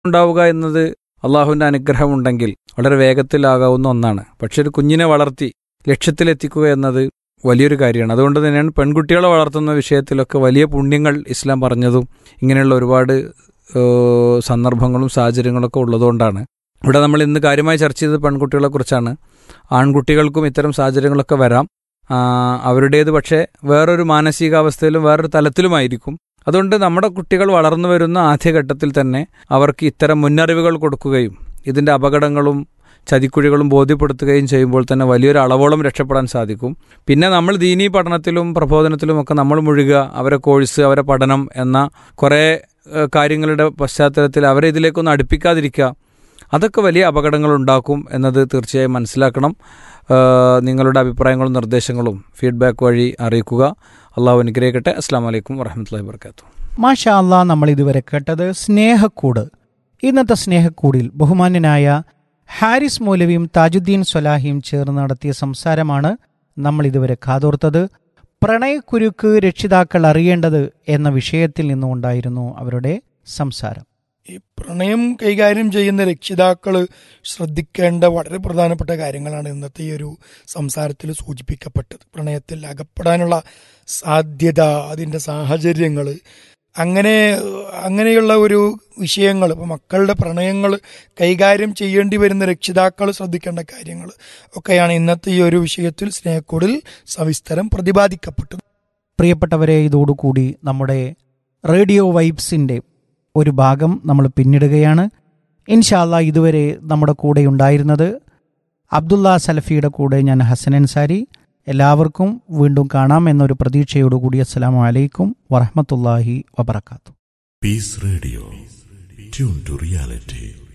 ഉണ്ടാവുക എന്നത് അള്ളാഹുവിൻ്റെ അനുഗ്രഹമുണ്ടെങ്കിൽ വളരെ വേഗത്തിലാകാവുന്ന ഒന്നാണ് പക്ഷെ ഒരു കുഞ്ഞിനെ വളർത്തി ലക്ഷ്യത്തിലെത്തിക്കുക എന്നത് വലിയൊരു കാര്യമാണ് അതുകൊണ്ട് തന്നെയാണ് പെൺകുട്ടികളെ വളർത്തുന്ന വിഷയത്തിലൊക്കെ വലിയ പുണ്യങ്ങൾ ഇസ്ലാം പറഞ്ഞതും ഇങ്ങനെയുള്ള ഒരുപാട് ഏഹ്, സന്ദർഭങ്ങളും സാഹചര്യങ്ങളൊക്കെ ഉള്ളതുകൊണ്ടാണ് ഇവിടെ നമ്മൾ ഇന്ന് കാര്യമായി ചർച്ച ചെയ്തത് പെൺകുട്ടികളെ കുറിച്ചാണ് ആൺകുട്ടികൾക്കും ഇത്തരം സാഹചര്യങ്ങളൊക്കെ വരാം ആ, അവരുടേത് പക്ഷേ വേറൊരു മാനസികാവസ്ഥയിലും വേറൊരു തലത്തിലുമായിരിക്കും അതുകൊണ്ട് നമ്മുടെ കുട്ടികൾ വളർന്നു വരുന്ന ആദ്യഘട്ടത്തിൽ തന്നെ അവർക്ക് ഇത്തരം മുന്നറിവുകൾ കൊടുക്കുകയും ഇതിൻ്റെ അപകടങ്ങളും ചതിക്കുഴികളും ബോധ്യപ്പെടുത്തുകയും ചെയ്യുമ്പോൾ തന്നെ വലിയൊരു അളവോളം രക്ഷപ്പെടാൻ സാധിക്കും പിന്നെ നമ്മൾ ദീനീ പഠനത്തിലും പ്രബോധനത്തിലുമൊക്കെ നമ്മൾ മുഴുകുക അവരെ കോഴ്സ് അവരെ പഠനം എന്ന കുറേ ഏഹ്, കാര്യങ്ങളുടെ പശ്ചാത്തലത്തിൽ അവരെ ഇതിലേക്കൊന്ന് അടുപ്പിക്കാതിരിക്കുക അതൊക്കെ വലിയ അപകടങ്ങൾ ഉണ്ടാക്കും എന്നത് തീർച്ചയായും മനസ്സിലാക്കണം ഏഹ്, നിങ്ങളുടെ അഭിപ്രായങ്ങളും നിർദ്ദേശങ്ങളും ഫീഡ്ബാക്ക് വഴി അറിയിക്കുക അള്ളാഹു അനുഗ്രഹിക്കട്ടെ അസ്സാം വലൈക്കും വറഹമത്തല്ലാ വർക്കാത്തു മാഷാ അല്ലാ നമ്മൾ ഇതുവരെ കേട്ടത് സ്നേഹക്കൂട് ഇന്നത്തെ സ്നേഹക്കൂടിൽ ബഹുമാന്യനായ ഹാരിസ് മൗലവിയും താജുദ്ദീൻ സ്വലാഹിയും ചേർന്ന് നടത്തിയ സംസാരമാണ് നമ്മൾ ഇതുവരെ കാതോർത്തത് പ്രണയക്കുരുക്ക് രക്ഷിതാക്കൾ അറിയേണ്ടത് എന്ന വിഷയത്തിൽ നിന്നുണ്ടായിരുന്നു അവരുടെ സംസാരം ഈ പ്രണയം കൈകാര്യം ചെയ്യുന്ന രക്ഷിതാക്കൾ ശ്രദ്ധിക്കേണ്ട വളരെ പ്രധാനപ്പെട്ട കാര്യങ്ങളാണ് ഇന്നത്തെ ഈ ഒരു സംസാരത്തിൽ സൂചിപ്പിക്കപ്പെട്ടത് പ്രണയത്തിൽ അകപ്പെടാനുള്ള സാധ്യത അതിൻ്റെ സാഹചര്യങ്ങൾ അങ്ങനെ അങ്ങനെയുള്ള ഒരു വിഷയങ്ങൾ ഇപ്പോൾ മക്കളുടെ പ്രണയങ്ങൾ കൈകാര്യം ചെയ്യേണ്ടി വരുന്ന രക്ഷിതാക്കൾ ശ്രദ്ധിക്കേണ്ട കാര്യങ്ങൾ ഒക്കെയാണ് ഇന്നത്തെ ഈ ഒരു വിഷയത്തിൽ സ്നേഹക്കൂടിൽ സവിസ്തരം പ്രതിപാദിക്കപ്പെട്ടത് പ്രിയപ്പെട്ടവരെ ഇതോടുകൂടി നമ്മുടെ റേഡിയോ വൈബ്സിൻ്റെ ഒരു ഭാഗം നമ്മൾ പിന്നിടുകയാണ് ഇൻഷാല്ല ഇതുവരെ നമ്മുടെ കൂടെ ഉണ്ടായിരുന്നത് അബ്ദുള്ള സലഫിയുടെ കൂടെ ഞാൻ ഹസൻ അൻസാരി എല്ലാവർക്കും വീണ്ടും കാണാം എന്നൊരു പ്രതീക്ഷയോടുകൂടി അസ്സലാമു അലൈക്കും വറഹമത്തല്ലാഹി വബർക്കാത്തു Peace Radio. Tune to reality.